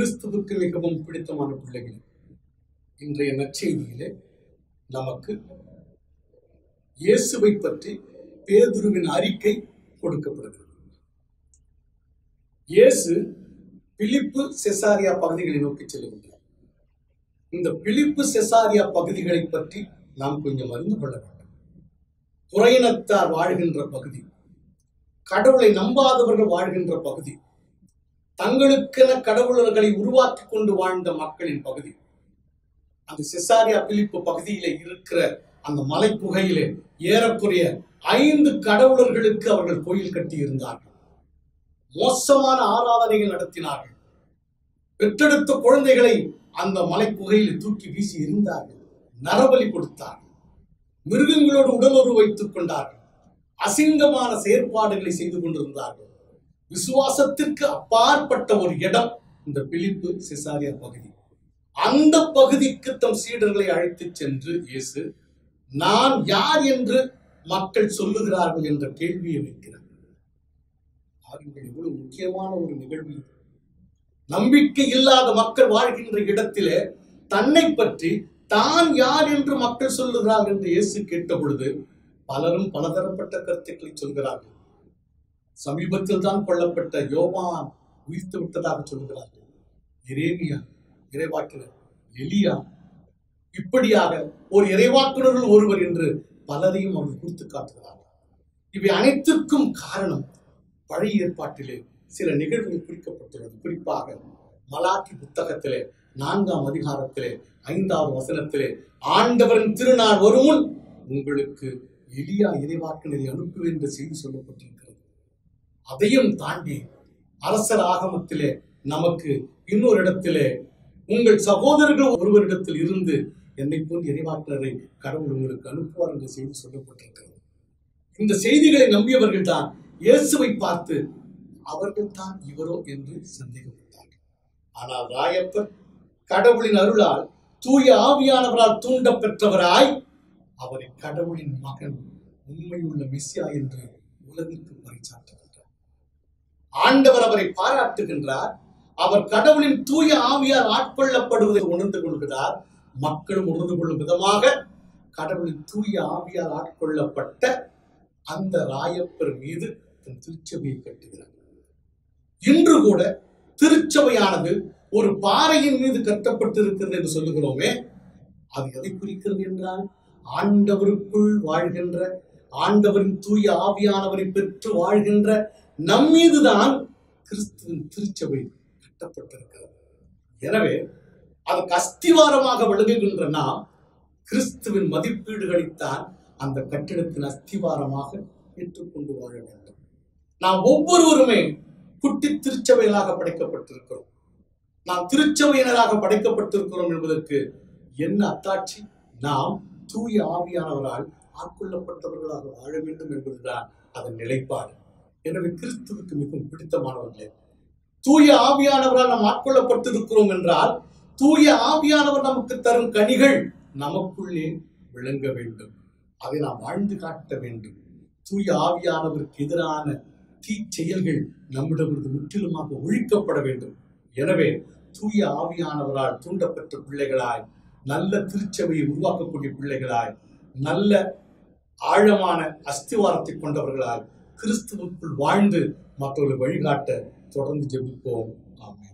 கிறிஸ்துவுக்கு மிகவும் பிடித்தமான பிள்ளைகள் இன்றைய நற்செய்தியிலே நமக்கு இயேசுவை பற்றி பேதுருவின் அறிக்கை கொடுக்கப்படுகிறது இயேசு பிலிப்பு செசாரியா பகுதிகளை நோக்கி செல்கின்றார் இந்த பிலிப்பு செசாரியா பகுதிகளை பற்றி நாம் கொஞ்சம் அறிந்து கொள்ள வேண்டும் துறையினத்தார் வாழ்கின்ற பகுதி கடவுளை நம்பாதவர்கள் வாழ்கின்ற பகுதி தங்களுக்கென கடவுளர்களை உருவாக்கி கொண்டு வாழ்ந்த மக்களின் பகுதி அந்த செசாரியா பிலிப்பு பகுதியிலே இருக்கிற அந்த மலை குகையிலே ஏறக்குறைய ஐந்து கடவுளர்களுக்கு அவர்கள் கோயில் கட்டி இருந்தார்கள் மோசமான ஆராதனைகள் நடத்தினார்கள் பெற்றெடுத்த குழந்தைகளை அந்த மலை குகையில் தூக்கி வீசி எறிந்தார்கள் நரபலி கொடுத்தார்கள் மிருகங்களோடு உடலுறவு வைத்துக் கொண்டார்கள் அசிங்கமான செயற்பாடுகளை செய்து கொண்டிருந்தார்கள் விசுவாசத்திற்கு அப்பாற்பட்ட ஒரு இடம் இந்த பிலிப்பு செசாரியா பகுதி அந்த பகுதிக்கு தம் சீடர்களை அழைத்துச் சென்று இயேசு நான் யார் என்று மக்கள் சொல்லுகிறார்கள் என்ற கேள்வியை வைக்கிறார் பாருங்கள் எவ்வளவு முக்கியமான ஒரு நிகழ்வு இது. நம்பிக்கை இல்லாத மக்கள் வாழ்கின்ற இடத்திலே தன்னை பற்றி தான் யார் என்று மக்கள் சொல்லுகிறார்கள் என்று இயேசு கேட்ட பொழுது பலரும் பலதரப்பட்ட கருத்துக்களை சொல்கிறார்கள் சமீபத்தில் தான் கொல்லப்பட்ட யோவான் உயிர்த்து விட்டதாக சொல்கிறார்கள் எரேமியா இறைவாக்கினர் எலியா இப்படியாக ஒரு இறைவாக்குனர்கள் ஒருவர் என்று பலரையும் அவர் குறித்து காட்டுகிறார்கள் இவை அனைத்திற்கும் காரணம் பழைய ஏற்பாட்டிலே சில நிகழ்வுகள் குறிக்கப்பட்டுள்ளது குறிப்பாக மலாக்கி புத்தகத்திலே நான்காம் அதிகாரத்திலே ஐந்தாவது வசனத்திலே ஆண்டவரின் திருநாள் வரும் முன் உங்களுக்கு எலியா இறைவாக்கினரை அனுப்புவேன் என்ற செய்தி சொல்லப்பட்டிருக்கிறது அதையும் தாண்டி அரசர் ஆகமத்திலே நமக்கு இன்னொரு இடத்திலே உங்கள் சகோதரர்கள் ஒருவரிடத்தில் இருந்து என்னை போல் இறைவாக்கினரை கடவுள் உங்களுக்கு அனுப்புவார் என்ற செய்தி சொல்லப்பட்டிருக்கிறது இந்த செய்திகளை நம்பியவர்கள் தான் இயேசுவை பார்த்து அவர்கள் தான் இவரோ என்று சந்தேகப்பட்டார்கள் ஆனால் ராயப்பர் கடவுளின் அருளால் தூய ஆவியானவரால் தூண்ட பெற்றவராய் அவரை கடவுளின் மகன் உண்மையுள்ள மெஸ்ஸியா என்று உலகிற்கு பறைசாற்றுகின்றார் ஆண்டவர் அவரை பாராட்டுகின்றார் அவர் கடவுளின் தூய ஆவியால் ஆட்கொள்ளப்படுவதை உணர்ந்து கொள்கிறார் மக்களும் உணர்ந்து கொள்ளும் விதமாக கடவுளின் தூய ஆவியால் ஆட்கொள்ளப்பட்ட அந்த ராயப்பர் மீது தன் திருச்சபையை கட்டுகிறார் இன்று கூட திருச்சபையானது ஒரு பாறையின் மீது கட்டப்பட்டிருக்கிறது என்று சொல்லுகிறோமே அது எதை குறிக்கிறது என்றால் ஆண்டவருக்குள் வாழ்கின்ற ஆண்டவரின் தூய ஆவியானவரை பெற்று வாழ்கின்ற நம்மீதுதான் கிறிஸ்துவின் திருச்சபை கட்டப்பட்டிருக்கிறது எனவே அதற்கு அஸ்திவாரமாக விளங்குகின்ற நாம் கிறிஸ்துவின் மதிப்பீடுகளைத்தான் அந்த கட்டிடத்தின் அஸ்திவாரமாக ஏற்றுக்கொண்டு வாழ வேண்டும் நாம் ஒவ்வொருவருமே குட்டி திருச்சபைகளாக படைக்கப்பட்டிருக்கிறோம் நாம் திருச்சபையினராக படைக்கப்பட்டிருக்கிறோம் என்பதற்கு என்ன அத்தாட்சி நாம் தூய ஆவியானவரால் ஆட்கொள்ளப்பட்டவர்களாக வாழ வேண்டும் என்பதுதான் அதன் நிலைப்பாடு எனவே கிறிஸ்துவுக்கு மிகவும் பிடித்தமானவர்களே தூய ஆவியானவரால் நாம் ஆட்கொள்ளப்பட்டிருக்கிறோம் என்றால் தூய ஆவியானவர் நமக்கு தரும் கனிகள் நமக்குள்ளே விளங்க வேண்டும் அதை நாம் வாழ்ந்து காட்ட வேண்டும் தூய ஆவியானவருக்கு எதிரான தீ செயல்கள் நம்மிடமிருந்து முற்றிலுமாக ஒழிக்கப்பட வேண்டும் எனவே தூய ஆவியானவரால் தூண்டப்பட்ட பிள்ளைகளாய் நல்ல திருச்சபையை உருவாக்கக்கூடிய பிள்ளைகளாய் நல்ல ஆழமான அஸ்திவாரத்தை கொண்டவர்களாய் கிறிஸ்துவுக்குள் வாழ்ந்து மற்றவர்களை வழிகாட்ட தொடர்ந்து ஜெபிப்போம் ஆமென்